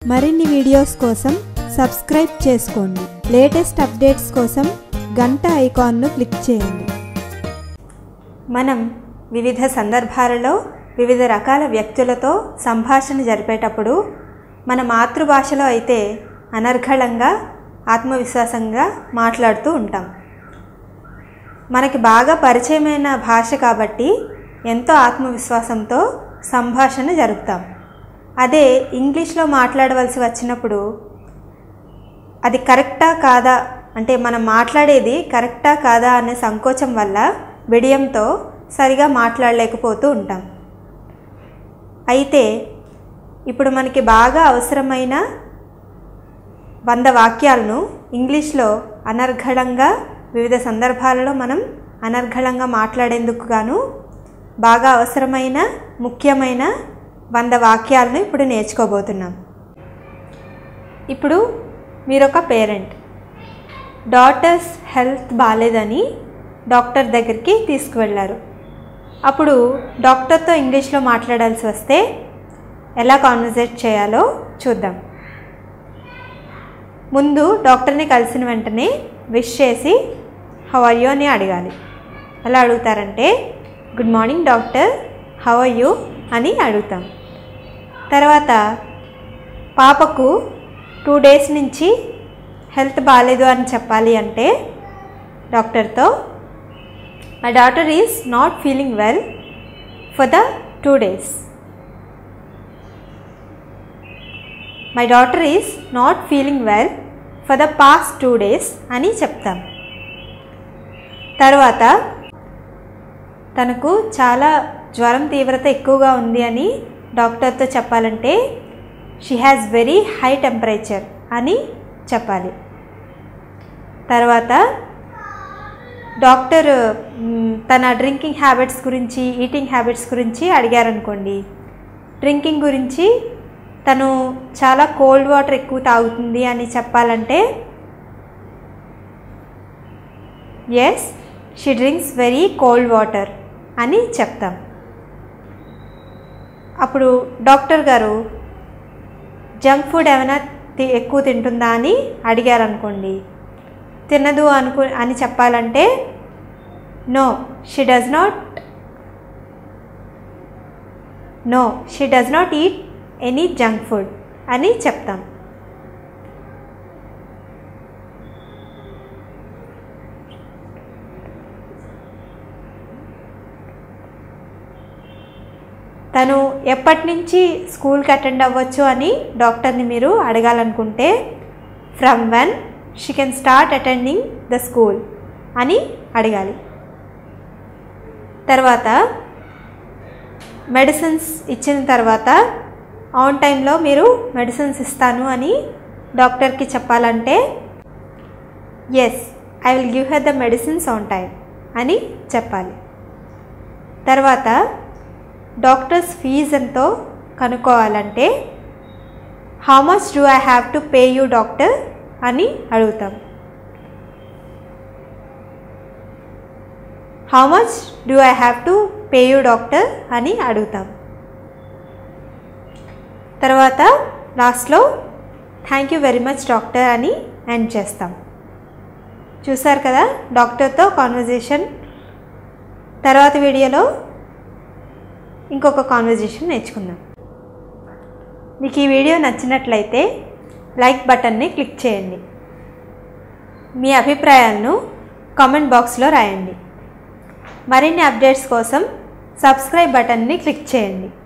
మరిన్ని వీడియోస్ కోసం సబ్స్క్రైబ్ చేసుకోండి లేటెస్ట్ అప్డేట్స్ కోసం గంట ఐకాన్ను క్లిక్ చేయండి మనం వివిధ సందర్భాలలో వివిధ రకాల వ్యక్తులతో సంభాషణ జరిపేటప్పుడు మన మాతృభాషలో అయితే అనర్ఘళంగా ఆత్మవిశ్వాసంగా మాట్లాడుతూ ఉంటాం మనకి బాగా పరిచయమైన భాష కాబట్టి ఎంతో ఆత్మవిశ్వాసంతో సంభాషణ జరుపుతాం అదే ఇంగ్లీష్లో మాట్లాడవలసి వచ్చినప్పుడు అది కరెక్టా కాదా అంటే మనం మాట్లాడేది కరెక్టా కాదా అనే సంకోచం వల్ల బిడియంతో సరిగా మాట్లాడలేకపోతూ ఉంటాం అయితే ఇప్పుడు మనకి బాగా అవసరమైన వంద వాక్యాలను ఇంగ్లీష్లో అనర్ఘళంగా వివిధ సందర్భాలలో మనం అనర్ఘళంగా మాట్లాడేందుకు గాను బాగా అవసరమైన ముఖ్యమైన వంద వాక్యాలను ఇప్పుడు నేర్చుకోబోతున్నాం ఇప్పుడు మీరొక పేరెంట్ డాటర్స్ హెల్త్ బాగాలేదని డాక్టర్ దగ్గరికి తీసుకువెళ్ళారు అప్పుడు డాక్టర్తో ఇంగ్లీష్లో మాట్లాడాల్సి వస్తే ఎలా కాన్వర్జేట్ చేయాలో చూద్దాం ముందు డాక్టర్ని కలిసిన వెంటనే విష్ చేసి హౌ ఆర్ యూ అని అడగాలి ఎలా అడుగుతారంటే good morning doctor how are you అని అడుగుతాం తర్వాత పాపకు టూ డేస్ నుంచి హెల్త్ బాగాలేదు అని చెప్పాలి అంటే డాక్టర్తో my daughter is not feeling well for the two days my daughter is not feeling well for the past two days అని చెప్తాం తర్వాత తనకు చాలా జ్వరం తీవ్రత ఎక్కువగా ఉంది అని డాక్టర్తో చెప్పాలంటే she has very high temperature అని చెప్పాలి తర్వాత డాక్టర్ మ్, తన డ్రింకింగ్ హ్యాబిట్స్ గురించి ఈటింగ్ హ్యాబిట్స్ గురించి అడిగారనుకోండి డ్రింకింగ్ గురించి తను చాలా కోల్డ్ వాటర్ ఎక్కువ తాగుతుంది అని చెప్పాలంటే yes she drinks very cold water అని చెప్తాం అప్పుడు డాక్టర్ గారు జంక్ ఫుడ్ ఏమైనా తి- ఎక్కువ తింటుందా అని అడిగారనుకోండి తినదు అనుకు అని చెప్పాలంటే no she does not no she does not eat any junk food అని చెప్తాం తను ఎప్పటి నుంచి స్కూల్కి అటెండ్ అవ్వచ్చు అని డాక్టర్ని మీరు అడగాలనుకుంటే from when she can start attending the school అని అడగాలి తర్వాత మెడిసిన్స్ ఇచ్చిన తర్వాత ఆన్ టైంలో మీరు మెడిసిన్స్ ఇస్తాను అని డాక్టర్కి చెప్పాలంటే yes I will give her the medicines on time అని చెప్పాలి తర్వాత డాక్టర్స్ ఫీజు ఎంతో కనుక్కోవాలంటే how much do I have to pay you doctor అని అడుగుతాం how much do I have to pay you doctor అని అడుగుతాం తర్వాత లాస్ట్లో thank you very much doctor అని ఎండ్ చేస్తాం చూసారు కదా డాక్టర్తో కాన్వర్జేషన్ తర్వాత వీడియోలో ఇంకొక కాన్వర్జేషన్ నేర్చుకుందాం మీకు ఈ వీడియో నచ్చినట్లయితే లైక్ బటన్ని క్లిక్ చేయండి మీ అభిప్రాయాలను కామెంట్ బాక్స్లో రాయండి మరిన్ని అప్డేట్స్ కోసం సబ్స్క్రైబ్ బటన్ని క్లిక్ చేయండి